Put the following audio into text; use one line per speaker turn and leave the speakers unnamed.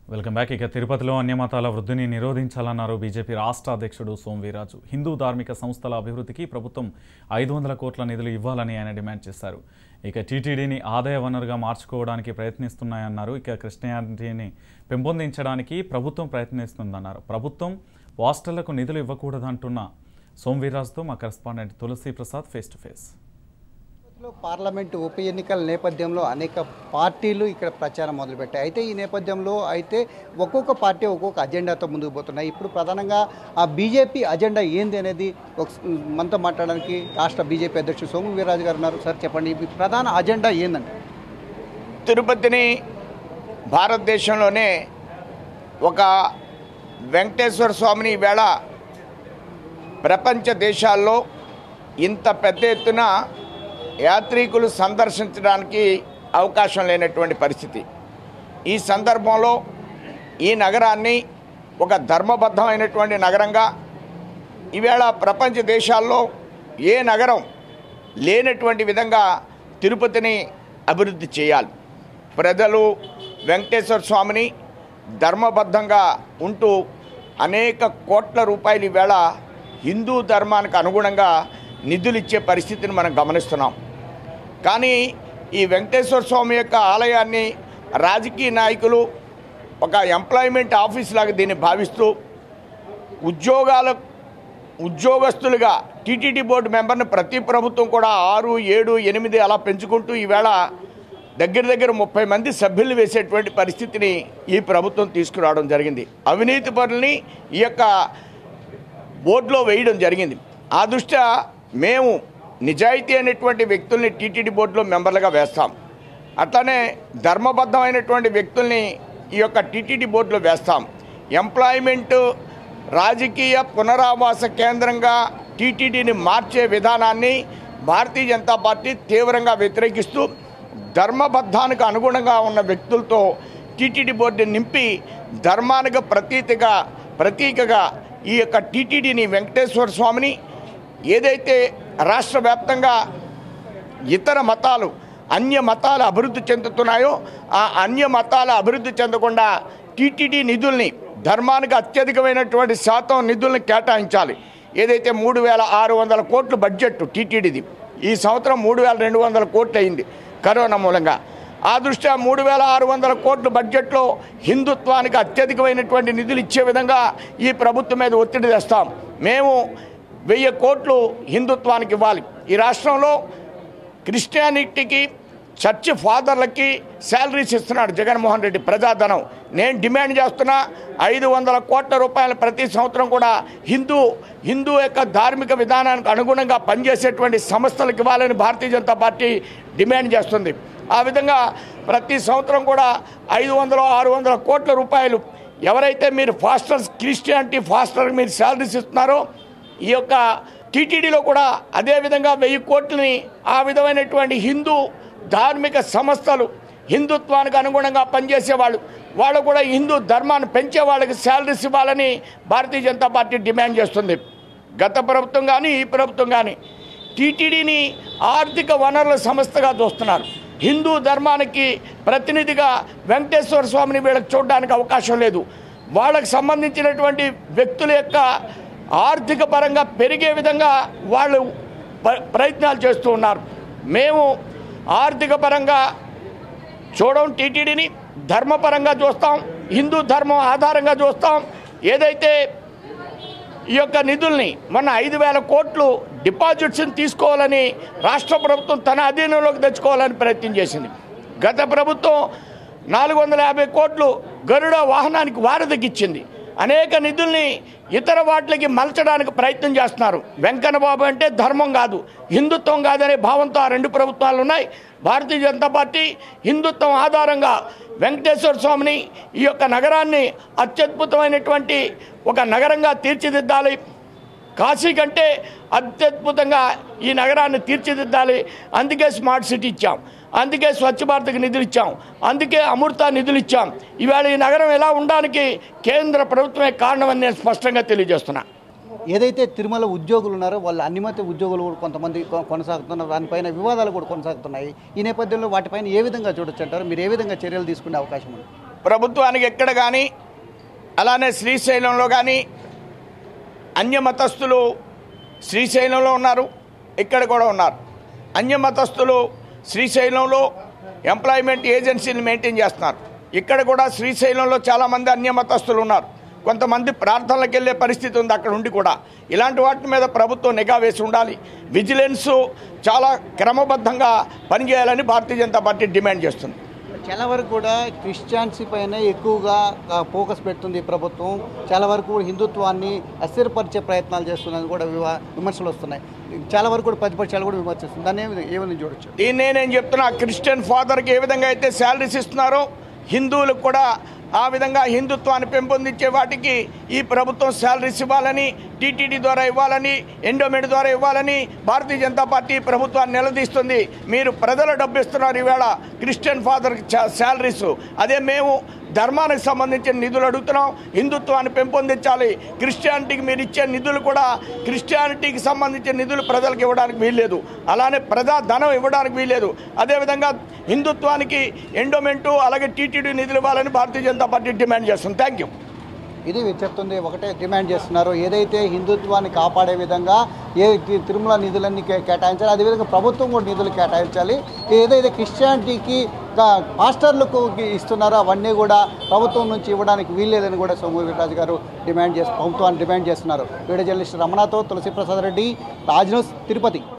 welcome back ఇక తిరుపతిలో అన్యమతాల వృద్ధిని నిరోధించాలన్నారు బీజేపీ రాష్ట్ర అధ్యక్షుడు సోమవీరాజు హిందూ ధార్మిక సంస్థల అభివృద్ధికి ప్రభుత్వం ఐదు వందల కోట్ల నిధులు ఇవ్వాలని ఆయన డిమాండ్ చేశారు ఇక టీటీడీని ఆదాయ వనరుగా మార్చుకోవడానికి ప్రయత్నిస్తున్నాయన్నారు ఇక క్రిస్టియానిటీని పెంపొందించడానికి ప్రభుత్వం ప్రయత్నిస్తుందన్నారు ప్రభుత్వం హాస్టళ్లకు నిధులు ఇవ్వకూడదంటున్న సోమవీరాజుతో మా correspondent Tulasi Prasad face to face
తిరుపతిలో పార్లమెంటు ఉప ఎన్నికల నేపథ్యంలో అనేక పార్టీలు ఇక్కడ ప్రచారం మొదలుపెట్టాయి అయితే ఈ నేపథ్యంలో అయితే ఒక్కొక్క పార్టీ ఒక్కొక్క అజెండాతో ముందుకు పోతున్నాయి ఇప్పుడు ప్రధానంగా ఆ బీజేపీ అజెండా ఏంది అనేది ఒక మనతో మాట్లాడడానికి రాష్ట్ర బీజేపీ అధ్యక్షుడు సోము వీర్రాజు గారు ఉన్నారు సార్ చెప్పండి మీ ప్రధాన అజెండా ఏందండి
తిరుపతిని భారతదేశంలోనే ఒక వెంకటేశ్వర స్వామిని ఈవేళ ప్రపంచ దేశాల్లో ఇంత పెద్ద ఎత్తున యాత్రికులు సందర్శించడానికి అవకాశం లేనటువంటి పరిస్థితి ఈ సందర్భంలో ఈ నగరాన్ని ఒక ధర్మబద్ధమైనటువంటి నగరంగా ఈవేళ ప్రపంచ దేశాల్లో ఏ నగరం లేనటువంటి విధంగా తిరుపతిని అభివృద్ధి చేయాలి ప్రజలు వెంకటేశ్వర స్వామిని ధర్మబద్ధంగా ఉంటూ అనేక కోట్ల రూపాయలు ఈవేళ హిందూ ధర్మానికి అనుగుణంగా నిధులు ఇచ్చే పరిస్థితిని మనం గమనిస్తున్నాం కానీ ఈ వెంకటేశ్వర స్వామి యొక్క ఆలయాన్ని రాజకీయ నాయకులు ఒక ఎంప్లాయ్మెంట్ ఆఫీస్ లాగా దీన్ని భావిస్తూ ఉద్యోగాల ఉద్యోగస్తులుగా టీటీడీ బోర్డు మెంబర్ని ప్రతి ప్రభుత్వం కూడా ఆరు ఏడు ఎనిమిది అలా పెంచుకుంటూ ఈవేళ దగ్గర దగ్గర ముప్పై మంది సభ్యులు వేసేటువంటి పరిస్థితిని ఈ ప్రభుత్వం తీసుకురావడం జరిగింది అవినీతి పనుల్ని ఈ యొక్క బోర్డులో వేయడం జరిగింది ఆ దృష్ట్యా మేము నిజాయితీ అనేటువంటి వ్యక్తుల్ని టీటీడీ బోర్డులో మెంబర్లుగా వేస్తాం అట్లానే ధర్మబద్ధమైనటువంటి వ్యక్తుల్ని ఈ యొక్క టీటీడీ బోర్డులో వేస్తాం ఎంప్లాయ్మెంట్ రాజకీయ పునరావాస కేంద్రంగా టీటీడీని మార్చే విధానాన్ని భారతీయ జనతా పార్టీ తీవ్రంగా వ్యతిరేకిస్తూ ధర్మబద్ధానికి అనుగుణంగా ఉన్న వ్యక్తులతో టీటీడీ బోర్డుని నింపి ధర్మానికి ప్రతీతిగా ప్రతీకగా ఈ యొక్క టీటీడీని వెంకటేశ్వర స్వామిని ఏదైతే రాష్ట్ర వ్యాప్తంగా ఇతర మతాలు అన్య మతాలు అభివృద్ధి చెందుతున్నాయో ఆ అన్య మతాల అభివృద్ధి చెందకుండా టీటీడీ నిధుల్ని ధర్మానికి అత్యధికమైనటువంటి శాతం నిధుల్ని కేటాయించాలి ఏదైతే మూడు వేల ఆరు వందల కోట్లు బడ్జెట్ టీటీడీది ఈ సంవత్సరం మూడు వేల రెండు వందల కోట్లు అయింది కరోనా మూలంగా ఆ దృష్ట్యా మూడు వేల ఆరు వందల కోట్ల బడ్జెట్లో హిందుత్వానికి అత్యధికమైనటువంటి నిధులు ఇచ్చే విధంగా ఈ ప్రభుత్వం మీద ఒత్తిడి తెస్తాం మేము వెయ్యి కోట్లు హిందుత్వానికి ఇవ్వాలి ఈ రాష్ట్రంలో క్రిస్టియానిటీకి చర్చి ఫాదర్లకి శాలరీస్ ఇస్తున్నాడు జగన్మోహన్ రెడ్డి ప్రజాధనం నేను డిమాండ్ చేస్తున్నా ఐదు వందల కోట్ల రూపాయలు ప్రతి సంవత్సరం కూడా హిందూ హిందూ యొక్క ధార్మిక విధానానికి అనుగుణంగా పనిచేసేటువంటి సంస్థలకు ఇవ్వాలని భారతీయ జనతా పార్టీ డిమాండ్ చేస్తుంది ఆ విధంగా ప్రతి సంవత్సరం కూడా ఐదు వందల ఆరు వందల కోట్ల రూపాయలు ఎవరైతే మీరు ఫాస్టర్స్ క్రిస్టియానిటీ ఫాస్టర్ మీరు శాలరీస్ ఇస్తున్నారో ఈ యొక్క టీటీడీలో కూడా అదేవిధంగా వెయ్యి కోట్లని ఆ విధమైనటువంటి హిందూ ధార్మిక సంస్థలు హిందుత్వానికి అనుగుణంగా పనిచేసేవాళ్ళు వాళ్ళు కూడా హిందూ ధర్మాన్ని పెంచే వాళ్ళకి శాలరీస్ ఇవ్వాలని భారతీయ జనతా పార్టీ డిమాండ్ చేస్తుంది గత ప్రభుత్వం కానీ ఈ ప్రభుత్వం కానీ టీటీడీని ఆర్థిక వనరుల సంస్థగా చూస్తున్నారు హిందూ ధర్మానికి ప్రతినిధిగా వెంకటేశ్వర స్వామిని వీళ్ళకి చూడడానికి అవకాశం లేదు వాళ్ళకి సంబంధించినటువంటి వ్యక్తుల యొక్క ఆర్థిక పరంగా పెరిగే విధంగా వాళ్ళు ప- ప్రయత్నాలు చేస్తూ ఉన్నారు మేము ఆర్థిక పరంగా చూడం టీటీడీని ధర్మపరంగా చూస్తాం హిందూ ధర్మం ఆధారంగా చూస్తాం ఏదైతే ఈ యొక్క నిధుల్ని మొన్న ఐదు వేల కోట్లు డిపాజిట్స్ని తీసుకోవాలని రాష్ట్ర ప్రభుత్వం తన అధీనంలోకి తెచ్చుకోవాలని ప్రయత్నం చేసింది గత ప్రభుత్వం నాలుగు వందల యాభై కోట్లు గరుడ వాహనానికి వారధికి ఇచ్చింది అనేక నిధుల్ని ఇతర వాటికి మలచడానికి ప్రయత్నం చేస్తున్నారు వెంకన్న బాబు అంటే ధర్మం కాదు హిందుత్వం కాదనే భావంతో ఆ రెండు ప్రభుత్వాలు ఉన్నాయి భారతీయ జనతా పార్టీ హిందుత్వం ఆధారంగా వెంకటేశ్వర స్వామిని ఈ యొక్క నగరాన్ని అత్యద్భుతమైనటువంటి ఒక నగరంగా తీర్చిదిద్దాలి కాశీ కంటే అత్యద్భుతంగా ఈ నగరాన్ని తీర్చిదిద్దాలి అందుకే స్మార్ట్ సిటీ ఇచ్చాం అందుకే స్వచ్ఛ భారత్కి నిధులు ఇచ్చాం అందుకే అమృత నిధులు ఇచ్చాం ఇవాళ ఈ నగరం ఎలా ఉండడానికి కేంద్ర ప్రభుత్వమే కారణమని నేను స్పష్టంగా తెలియజేస్తున్నా
ఏదైతే తిరుమల ఉద్యోగులు ఉన్నారో వాళ్ళ అన్నిమత ఉద్యోగులు కూడా కొంతమంది కొ- కొనసాగుతున్నారు దానిపైన వివాదాలు కూడా కొనసాగుతున్నాయి ఈ నేపథ్యంలో వాటిపైన ఏ విధంగా చూడొచ్చు అంటారు మీరు ఏ విధంగా చర్యలు తీసుకునే అవకాశం ఉంది
ప్రభుత్వానికి ఎక్కడ కానీ అలానే శ్రీశైలంలో కానీ అన్యమతస్థులు శ్రీశైలంలో ఉన్నారు ఇక్కడ కూడా ఉన్నారు అన్యమతస్థులు శ్రీశైలంలో ఎంప్లాయ్మెంట్ ఏజెన్సీని మెయింటైన్ చేస్తున్నారు ఇక్కడ కూడా శ్రీశైలంలో చాలామంది అన్యమతస్థులు ఉన్నారు కొంతమంది ప్రార్థనలకు వెళ్ళే పరిస్థితి ఉంది అక్కడ ఉండి కూడా ఇలాంటి వాటి మీద ప్రభుత్వం నిఘా వేసి ఉండాలి విజిలెన్స్ చాలా క్రమబద్ధంగా పనిచేయాలని భారతీయ జనతా పార్టీ డిమాండ్ చేస్తుంది
చాలా వరకు కూడా క్రిస్టియాన్సీ పైన ఎక్కువగా ఆ, ఫోకస్ పెడుతుంది ఈ ప్రభుత్వం చాలా వరకు కూడా హిందుత్వాన్ని అస్థిరపరిచే ప్రయత్నాలు చేస్తుందని కూడా వివా- విమర్శలు వస్తున్నాయి చాలా వరకు కూడా ప్రతిపక్షాలు కూడా విమర్శిస్తుంది దాన్ని ఏమి ఏమని చూడొచ్చు
దీన్నే నేను చెప్తున్నా క్రిస్టియన్ ఫాదర్కి ఏ విధంగా అయితే శాలరీస్ ఇస్తున్నారో హిందువులకు కూడా ఆ విధంగా హిందుత్వాన్ని పెంపొందించే వాటికి ఈ ప్రభుత్వం శాలరీస్ ఇవ్వాలని టీటీడీ ద్వారా ఇవ్వాలని ఎండోమెంట్ ద్వారా ఇవ్వాలని భారతీయ జనతా పార్టీ ప్రభుత్వాన్ని నిలదీస్తుంది మీరు ప్రజల డబ్బు ఇస్తున్నారు ఈవేళ క్రిస్టియన్ ఫాదర్కి శాలరీస్ అదే మేము ధర్మానికి సంబంధించిన నిధులు అడుగుతున్నాం హిందుత్వాన్ని పెంపొందించాలి క్రిస్టియానిటీకి మీరు ఇచ్చే నిధులు కూడా క్రిస్టియానిటీకి సంబంధించిన నిధులు ప్రజలకు ఇవ్వడానికి వీల్లేదు అలానే ప్రజా ధనం ఇవ్వడానికి వీల్లేదు అదేవిధంగా హిందుత్వానికి ఎండోమెంటు అలాగే టీటీడీ నిధులు ఇవ్వాలని భారతీయ జనతా పార్టీ డిమాండ్ చేస్తుంది థ్యాంక్ యూ
ఇది మీరు చెప్తుంది ఒకటే డిమాండ్ చేస్తున్నారు ఏదైతే హిందుత్వాన్ని కాపాడే విధంగా ఏ తి- తిరుమల నిధులన్నీ కే- కేటాయించాలి అదేవిధంగా ప్రభుత్వం కూడా నిధులు కేటాయించాలి ఏదైతే క్రిస్టియానిటీకి గా- పాస్టర్లకు ఇస్తున్నారో అవన్నీ కూడా ప్రభుత్వం నుంచి ఇవ్వడానికి వీల్లేదని కూడా సోము వీర్రాజు గారు డిమాండ్ చేస్తూ ప్రభుత్వాన్ని డిమాండ్ చేస్తున్నారు వీడియో జర్నలిస్ట్ రమణతో తులసి ప్రసాద్ రెడ్డి రాజ్ న్యూస్ తిరుపతి